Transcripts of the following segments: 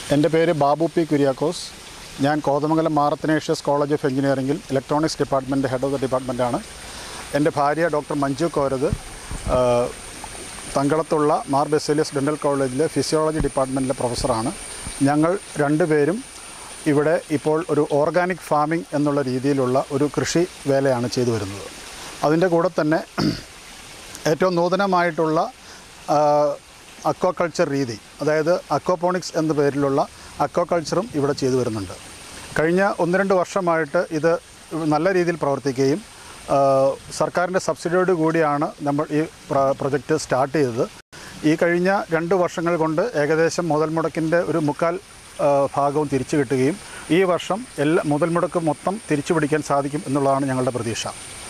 എൻ്റെ പേര് ബാബു പി കുര്യാക്കോസ് ഞാൻ കോതമംഗലം മാറത്തനേഷ്യസ് കോളേജ് ഓഫ് എഞ്ചിനീയറിംഗിൽ electronics department head of the ഡിപ്പാർട്ട്മെൻറ്റാണ് എൻ്റെ ഭാര്യ ഡോക്ടർ മഞ്ജു കോരത് ആ, തങ്കളത്തുള്ള മാർ ബെസേലിയസ് ഡെൻ്റൽ കോളേജിലെ ഫിസിയോളജി ഡിപ്പാർട്ട്മെൻറ്റിലെ പ്രൊഫസറാണ് ഞങ്ങൾ രണ്ടുപേരും ഇവിടെ ഇപ്പോൾ ഒരു ഓർഗാനിക് ഫാമിംഗ് എന്നുള്ള രീതിയിലുള്ള ഒരു കൃഷി വേലയാണ് ചെയ്തു വരുന്നത് അതിൻ്റെ കൂടെ തന്നെ ഏറ്റവും നൂതനമായിട്ടുള്ള അക്വാകൾച്ചർ രീതി അതായത് അക്വാപോണിക്സ് എന്ന പേരിലുള്ള അക്വാകൾച്ചറും ഇവിടെ ചെയ്തു വരുന്നുണ്ട് കഴിഞ്ഞ ഒന്ന് രണ്ട് വർഷമായിട്ട് ഇത് നല്ല രീതിയിൽ പ്രവർത്തിക്കുകയും ആ, സർക്കാരിൻ്റെ സബ്സിഡിയോട് കൂടിയാണ് നമ്മൾ ഈ പ്ര- പ്രൊജക്റ്റ് സ്റ്റാർട്ട് ചെയ്തത് ഈ കഴിഞ്ഞ രണ്ട് വർഷങ്ങൾ കൊണ്ട് ഏകദേശം മുതൽ മുടക്കിൻ്റെ ഒരു മുക്കാൽ ആ, ഭാഗവും തിരിച്ചു കിട്ടുകയും ഈ വർഷം എല്ലാ മുതൽ മുടക്ക് മൊത്തം തിരിച്ചു പിടിക്കാൻ സാധിക്കും എന്നുള്ളതാണ് ഞങ്ങളുടെ പ്രതീക്ഷ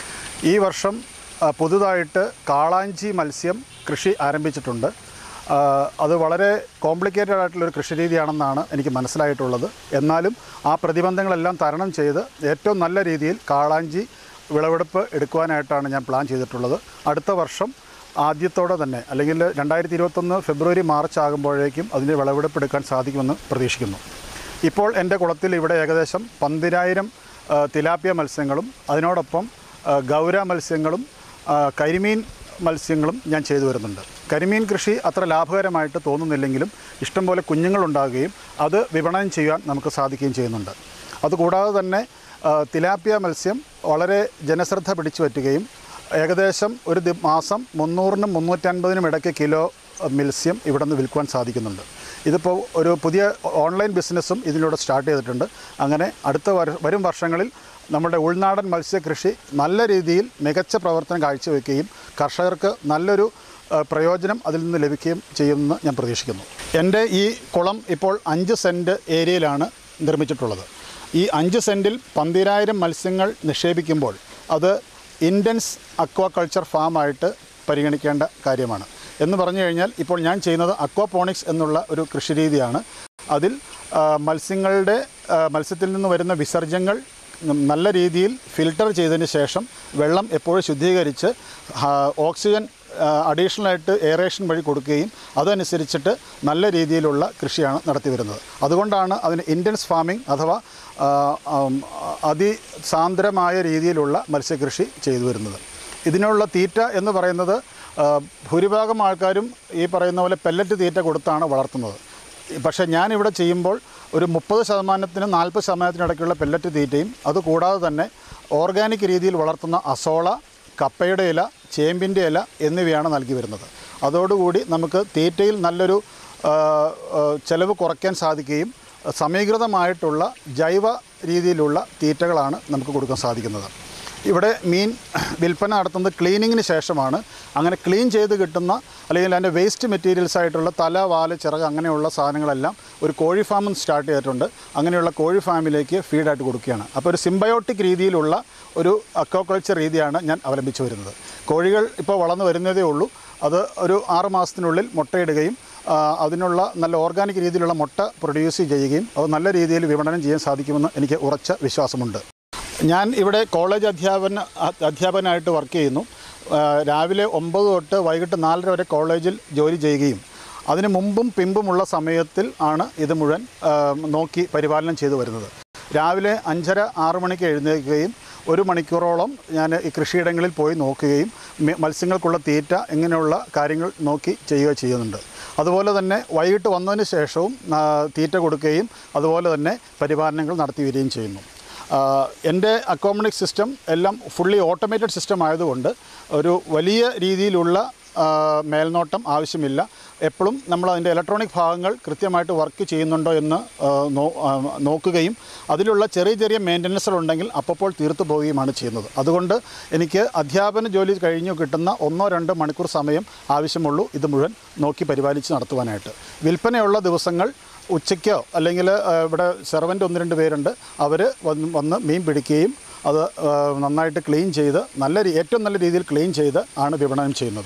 ഈ വർഷം ആ, പുതുതായിട്ട് കാളാഞ്ചി മത്സ്യം കൃഷി ആരംഭിച്ചിട്ടുണ്ട് ആ, അത് വളരെ കോംപ്ലിക്കേറ്റഡ് ആയിട്ടുള്ളൊരു കൃഷി രീതിയാണെന്നാണ് എനിക്ക് മനസ്സിലായിട്ടുള്ളത് എന്നാലും ആ പ്രതിബന്ധങ്ങളെല്ലാം തരണം ചെയ്ത് ഏറ്റവും നല്ല രീതിയിൽ കാളാഞ്ചി വിളവെടുപ്പ് എടുക്കുവാനായിട്ടാണ് ഞാൻ പ്ലാൻ ചെയ്തിട്ടുള്ളത് അടുത്ത വർഷം ആദ്യത്തോടെ തന്നെ അല്ലെങ്കിൽ രണ്ടായിരത്തി ഇരുപത്തൊന്ന് ഫെബ്രുവരി മാർച്ച് ആകുമ്പോഴേക്കും അതിൻ്റെ വിളവെടുപ്പ് എടുക്കാൻ സാധിക്കുമെന്ന് പ്രതീക്ഷിക്കുന്നു ഇപ്പോൾ എൻ്റെ കുളത്തിൽ ഇവിടെ ഏകദേശം പന്തിരായിരം ആ, തിലാപ്പിയ മത്സ്യങ്ങളും അതിനോടൊപ്പം ആ, ഗൗര മത്സ്യങ്ങളും ആ, കരിമീൻ മത്സ്യങ്ങളും ഞാൻ ചെയ്തു വരുന്നുണ്ട് കരിമീൻ കൃഷി അത്ര ലാഭകരമായിട്ട് തോന്നുന്നില്ലെങ്കിലും ഇഷ്ടംപോലെ കുഞ്ഞുങ്ങളുണ്ടാകുകയും അത് വിപണനം ചെയ്യാൻ നമുക്ക് സാധിക്കുകയും ചെയ്യുന്നുണ്ട് അതുകൂടാതെ തന്നെ ആ, തിലാപ്പിയ മത്സ്യം വളരെ ജനശ്രദ്ധ പിടിച്ചു പറ്റുകയും ഏകദേശം ഒരു ദി- മാസം മുന്നൂറിനും മുന്നൂറ്റൻപതിനും ഇടയ്ക്ക് കിലോ മത്സ്യം ഇവിടെ നിന്ന് വിൽക്കുവാൻ സാധിക്കുന്നുണ്ട് ഇതിപ്പോൾ ഒരു പുതിയ ഓൺലൈൻ ബിസിനസ്സും ഇതിലൂടെ സ്റ്റാർട്ട് ചെയ്തിട്ടുണ്ട് അങ്ങനെ അടുത്ത വര- വരും വർഷങ്ങളിൽ നമ്മുടെ ഉൾനാടൻ മത്സ്യകൃഷി നല്ല രീതിയിൽ മികച്ച പ്രവർത്തനം കാഴ്ചവെക്കുകയും കർഷകർക്ക് നല്ലൊരു ആ, പ്രയോജനം അതിൽ നിന്ന് ലഭിക്കുകയും ചെയ്യുമെന്ന് ഞാൻ പ്രതീക്ഷിക്കുന്നു എൻ്റെ ഈ കുളം ഇപ്പോൾ അഞ്ച് സെൻറ്റ് ഏരിയയിലാണ് നിർമ്മിച്ചിട്ടുള്ളത് ഈ അഞ്ച് സെൻറ്റിൽ പന്തിരായിരം മത്സ്യങ്ങൾ നിക്ഷേപിക്കുമ്പോൾ അത് ഇൻഡൻസ് അക്വാകൾച്ചർ ഫാമായിട്ട് പരിഗണിക്കേണ്ട കാര്യമാണ് എന്ന് പറഞ്ഞു കഴിഞ്ഞാൽ ഇപ്പോൾ ഞാൻ ചെയ്യുന്നത് അക്വാപോണിക്സ് എന്നുള്ള ഒരു കൃഷിരീതിയാണ് അതിൽ ആ, മത്സ്യങ്ങളുടെ ആ, മത്സ്യത്തിൽ നിന്ന് വരുന്ന വിസർജ്യങ്ങൾ നല്ല രീതിയിൽ ഫിൽട്ടർ ചെയ്തതിന് ശേഷം വെള്ളം എപ്പോഴും ശുദ്ധീകരിച്ച് ആ, ഓക്സിജൻ അഡീഷണലായിട്ട് എയറേഷൻ വഴി കൊടുക്കുകയും അതനുസരിച്ചിട്ട് നല്ല രീതിയിലുള്ള കൃഷിയാണ് നടത്തി വരുന്നത് അതുകൊണ്ടാണ് അതിന് ഇൻഡൻസ് ഫാമിംഗ് അഥവാ ആ, ആം, അതിസാന്ദ്രമായ രീതിയിലുള്ള മത്സ്യകൃഷി ചെയ്തു വരുന്നത് ഇതിനുള്ള തീറ്റ എന്ന് പറയുന്നത് ആ, ഭൂരിഭാഗം ആൾക്കാരും ഈ പറയുന്ന പോലെ പെല്ലറ്റ് തീറ്റ കൊടുത്താണ് വളർത്തുന്നത് പക്ഷേ ഞാനിവിടെ ചെയ്യുമ്പോൾ ഒരു മുപ്പത് ശതമാനത്തിന് നാൽപ്പത് ശതമാനത്തിനിടയ്ക്കുള്ള പെല്ലറ്റ് തീറ്റയും അതുകൂടാതെ തന്നെ ഓർഗാനിക് രീതിയിൽ വളർത്തുന്ന അസോള കപ്പയുടെ ഇല ചേമ്പിൻ്റെ ഇല എന്നിവയാണ് നൽകി വരുന്നത് അതോടുകൂടി നമുക്ക് തീറ്റയിൽ നല്ലൊരു ആ, ആ, ചെലവ് കുറയ്ക്കാൻ സാധിക്കുകയും സമീകൃതമായിട്ടുള്ള ജൈവ രീതിയിലുള്ള തീറ്റകളാണ് നമുക്ക് കൊടുക്കാൻ സാധിക്കുന്നത് ഇവിടെ മീൻ വിൽപ്പന നടത്തുന്നത് ക്ലീനിങ്ങിന് ശേഷമാണ് അങ്ങനെ ക്ലീൻ ചെയ്ത് കിട്ടുന്ന അല്ലെങ്കിൽ അതിൻ്റെ വേസ്റ്റ് മെറ്റീരിയൽസ് ആയിട്ടുള്ള തല വാല് ചിറക് അങ്ങനെയുള്ള സാധനങ്ങളെല്ലാം ഒരു കോഴി ഫാമും സ്റ്റാർട്ട് ചെയ്തിട്ടുണ്ട് അങ്ങനെയുള്ള കോഴി ഫാമിലേക്ക് ഫീഡായിട്ട് കൊടുക്കുകയാണ് അപ്പോൾ ഒരു സിംബയോട്ടിക് രീതിയിലുള്ള ഒരു അക്വാകൾച്ചർ രീതിയാണ് ഞാൻ അവലംബിച്ചു വരുന്നത് കോഴികൾ ഇപ്പോൾ വളർന്നു വരുന്നതേ ഉള്ളൂ അത് ഒരു ആറ് മാസത്തിനുള്ളിൽ മുട്ടയിടുകയും ആ, അതിനുള്ള നല്ല ഓർഗാനിക് രീതിയിലുള്ള മുട്ട പ്രൊഡ്യൂസ് ചെയ്യുകയും അത് നല്ല രീതിയിൽ വിപണനം ചെയ്യാൻ സാധിക്കുമെന്ന് എനിക്ക് ഉറച്ച വിശ്വാസമുണ്ട് ഞാൻ ഇവിടെ കോളേജ് അധ്യാപന അ- അധ്യാപകനായിട്ട് വർക്ക് ചെയ്യുന്നു ആ, രാവിലെ ഒമ്പത് തൊട്ട് വൈകിട്ട് നാലര വരെ കോളേജിൽ ജോലി ചെയ്യുകയും അതിന് മുമ്പും പിമ്പുമുള്ള സമയത്തിൽ ആണ് ഇത് മുഴുവൻ ആ, നോക്കി പരിപാലനം ചെയ്തു വരുന്നത് രാവിലെ അഞ്ചര ആറ് മണിക്ക് എഴുന്നേൽക്കുകയും ഒരു മണിക്കൂറോളം ഞാൻ ഈ കൃഷിയിടങ്ങളിൽ പോയി നോക്കുകയും മി- മത്സ്യങ്ങൾക്കുള്ള തീറ്റ ഇങ്ങനെയുള്ള കാര്യങ്ങൾ നോക്കി ചെയ്യുക ചെയ്യുന്നുണ്ട് അതുപോലെ തന്നെ വൈകിട്ട് വന്നതിന് ശേഷവും ആ, തീറ്റ കൊടുക്കുകയും അതുപോലെ തന്നെ പരിപാലനങ്ങൾ നടത്തി വരികയും ചെയ്യുന്നു ആ, എൻ്റെ അക്കോമഡിക് സിസ്റ്റം എല്ലാം ഫുള്ളി ഓട്ടോമേറ്റഡ് സിസ്റ്റം ആയതുകൊണ്ട് ഒരു വലിയ രീതിയിലുള്ള ആ, മേൽനോട്ടം ആവശ്യമില്ല എപ്പോഴും നമ്മൾ അതിൻ്റെ ഇലക്ട്രോണിക് ഭാഗങ്ങൾ കൃത്യമായിട്ട് വർക്ക് ചെയ്യുന്നുണ്ടോ എന്ന് ആ, നോ- ആ, നോക്കുകയും അതിലുള്ള ചെറിയ ചെറിയ മെയിൻ്റനൻസുകൾ ഉണ്ടെങ്കിൽ അപ്പോൾ തീർത്തു പോവുകയുമാണ് ചെയ്യുന്നത് അതുകൊണ്ട് എനിക്ക് അധ്യാപന ജോലി കഴിഞ്ഞു കിട്ടുന്ന ഒന്നോ രണ്ടോ മണിക്കൂർ സമയം ആവശ്യമുള്ളൂ ഇത് മുഴുവൻ നോക്കി പരിപാലിച്ച് നടത്തുവാനായിട്ട് വിൽപ്പനയുള്ള ദിവസങ്ങൾ ഉച്ചയ്ക്കോ അല്ലെങ്കിൽ ആ, ഇവിടെ സെർവൻ്റ് ഒന്ന് രണ്ട് പേരുണ്ട് അവർ വന്ന് വന്ന് മീൻ പിടിക്കുകയും അത് ആ, നന്നായിട്ട് ക്ലീൻ ചെയ്ത് നല്ല രീ- ഏറ്റവും നല്ല രീതിയിൽ ക്ലീൻ ചെയ്ത് ആണ് വിപണനം ചെയ്യുന്നത്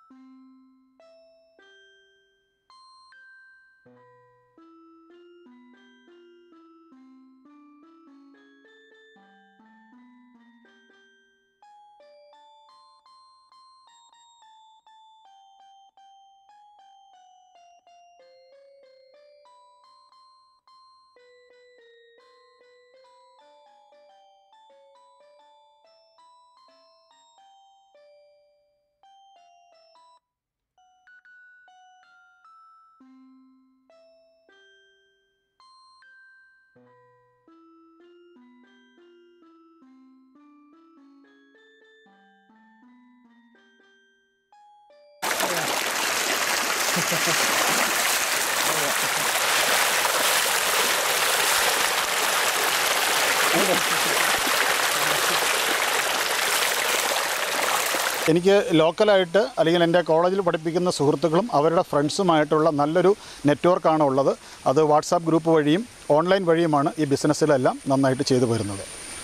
എനിക്ക് ലോക്കലായിട്ട് അല്ലെങ്കിൽ എൻ്റെ കോളേജിൽ പഠിപ്പിക്കുന്ന സുഹൃത്തുക്കളും അവരുടെ ഫ്രണ്ട്സുമായിട്ടുള്ള നല്ലൊരു നെറ്റ്വർക്കാണ് ഉള്ളത് അത് വാട്സാപ്പ് ഗ്രൂപ്പ് വഴിയും ഓൺലൈൻ വഴിയുമാണ് ഈ ബിസിനസ്സിലെല്ലാം നന്നായിട്ട് ചെയ്തു വരുന്നത്